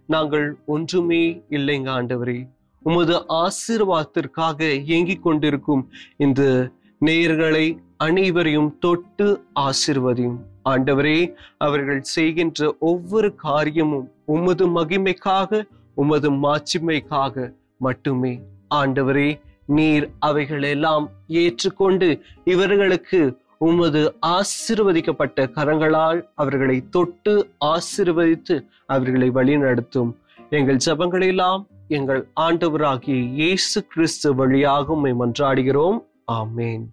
நாங்கள் ஒன்றுமே இல்லைங்க ஆண்டவரே உமது ஆசீர்வாதத்திற்காக ஏங்கிக் கொண்டிருக்கும் இந்த நேயர்களை அனைவரையும் தொட்டு ஆசிர்வதியும் ஆண்டவரே அவர்கள் செய்கின்ற ஒவ்வொரு காரியமும் உமது மகிமைக்காக உமது மாட்சிமைக்காக மட்டுமே ஆண்டவரே நீர் அவைகளெல்லாம் ஏற்றுக்கொண்டு இவர்களுக்கு உமது ஆசிர்வதிக்கப்பட்ட கரங்களால் அவர்களை தொட்டு ஆசிர்வதித்து அவர்களை வழிநடத்தும் எங்கள் ஜபங்களெல்லாம் எங்கள் ஆண்டவராகிய இயேசு கிறிஸ்து வழியாக உம்மை மன்றாடுகிறோம் ஆமேன்